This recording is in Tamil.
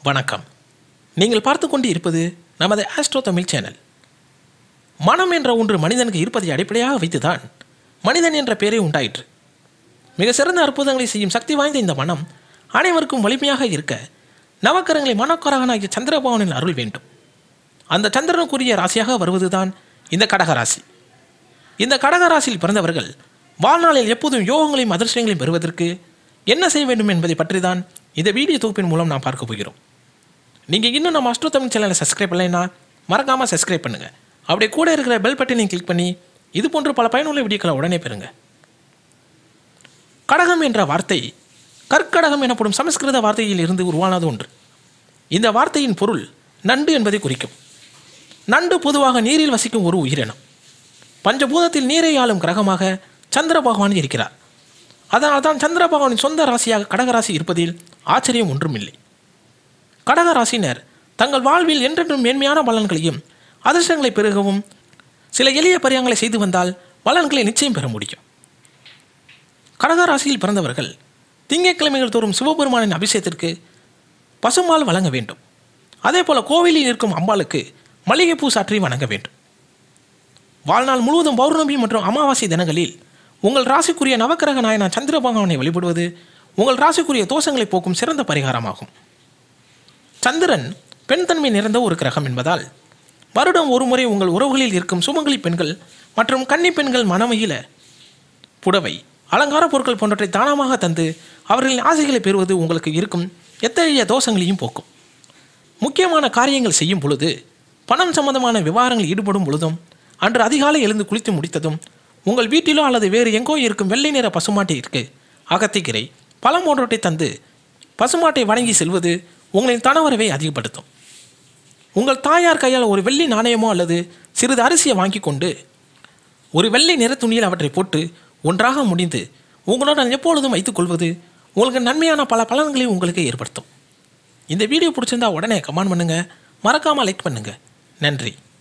வணக்கம் நீங்கள் பார்த்து கொண்டு இருப்பது நமது ஆஸ்ட்ரோ தமிழ் சேனல் மனம் என்ற ஒன்று மனிதனுக்கு இருப்பதை அடிப்படையாக வைத்துதான் மனிதன் என்ற பெயரே உண்டாயிற்று மிக சிறந்த அற்புதங்களை செய்யும் சக்தி வாய்ந்த இந்த மனம் அனைவருக்கும் வலிமையாக இருக்க நவக்கரங்களை மனக்கரகனாகிய சந்திரபவனின் அருள் வேண்டும் அந்த சந்திரனுக்குரிய ராசியாக வருவதுதான் இந்த கடக ராசி இந்த கடக ராசியில் பிறந்தவர்கள் வாழ்நாளில் எப்போதும் யோகங்களையும் அதிர்ஷ்டங்களையும் பெறுவதற்கு என்ன செய்ய வேண்டும் என்பதை பற்றி தான் இந்த வீடியோ தொகுப்பின் மூலம் நாம் பார்க்க போகிறோம் நீங்கள் இன்னும் நம்ம அஸ்ட்ரோ தமிழ் சேனலை சப்ஸ்கிரைப் பண்ணலைன்னா மறக்காமல் சப்ஸ்கிரைப் பண்ணுங்கள் அப்படியே கூட இருக்கிற பெல் பட்டனை கிளிக் பண்ணி இது போன்ற பல பயனுள்ள வீடியோக்களை உடனே பெறுங்க கடகம் என்ற வார்த்தை கற்கடகம் எனப்படும் சமஸ்கிருத வார்த்தையில் இருந்து உருவானது ஒன்று இந்த வார்த்தையின் பொருள் நண்டு என்பதை குறிக்கும் நண்டு பொதுவாக நீரில் வசிக்கும் ஒரு உயிரினம் பஞ்சபூதத்தில் நீரை ஆளும் கிரகமாக சந்திர பகவான் இருக்கிறார் அதனால் தான் சந்திர பகவானின் சொந்த ராசியாக கடகராசி இருப்பதில் ஆச்சரியம் ஒன்றுமில்லை கடக ராசினர் தங்கள் வாழ்வில் என்றென்றும் மேன்மையான பலன்களையும் அதிர்ஷ்டங்களை பெருகவும் சில எளிய பரியாங்களை செய்து வந்தால் பலன்களை நிச்சயம் பெற முடியும் கடக ராசியில் பிறந்தவர்கள் திங்கட்கிழமைகள் தோறும் சிவபெருமானின் அபிஷேகத்திற்கு பசுமால் வழங்க வேண்டும் அதே போல கோவிலில் இருக்கும் அம்பாளுக்கு மல்லிகைப்பூ சாற்றி வணங்க வேண்டும் வாழ்நாள் முழுவதும் பௌர்ணமி மற்றும் அமாவாசை தினங்களில் உங்கள் ராசிக்குரிய நவக்கிரக நாயனா சந்திர பகவானை வழிபடுவது உங்கள் ராசிக்குரிய தோஷங்களை போக்கும் சிறந்த பரிகாரமாகும் சந்திரன் பெண் தன்மை நிறைந்த ஒரு கிரகம் என்பதால் வருடம் ஒரு முறை உங்கள் உறவுகளில் இருக்கும் சுமங்கலி பெண்கள் மற்றும் கன்னி பெண்கள் மனமையில புடவை அலங்கார பொருட்கள் போன்றவற்றை தானமாக தந்து அவர்களின் ஆசைகளை பெறுவது உங்களுக்கு இருக்கும் எத்தகைய தோஷங்களையும் போக்கும் முக்கியமான காரியங்கள் செய்யும் பொழுது பணம் சம்பந்தமான விவகாரங்களில் ஈடுபடும் பொழுதும் அன்று அதிகாலை எழுந்து குளித்து முடித்ததும் உங்கள் வீட்டிலோ அல்லது வேறு எங்கோ இருக்கும் வெள்ளை நிற பசுமாட்டிற்கு அகத்திக்கீரை பழம் போன்றவற்றை தந்து பசுமாட்டை வணங்கி செல்வது உங்களின் தனவரவை அதிகப்படுத்தும் உங்கள் தாயார் கையால் ஒரு வெள்ளி நாணயமோ அல்லது சிறிது அரிசியை வாங்கி கொண்டு ஒரு வெள்ளை நிற துணியில் அவற்றை போட்டு ஒன்றாக முடிந்து உங்களுடன் எப்பொழுதும் வைத்துக்கொள்வது உங்களுக்கு நன்மையான பல பலன்களை உங்களுக்கு ஏற்படுத்தும் இந்த வீடியோ பிடிச்சிருந்தா உடனே கமெண்ட் பண்ணுங்கள் மறக்காமல் லைக் பண்ணுங்கள் நன்றி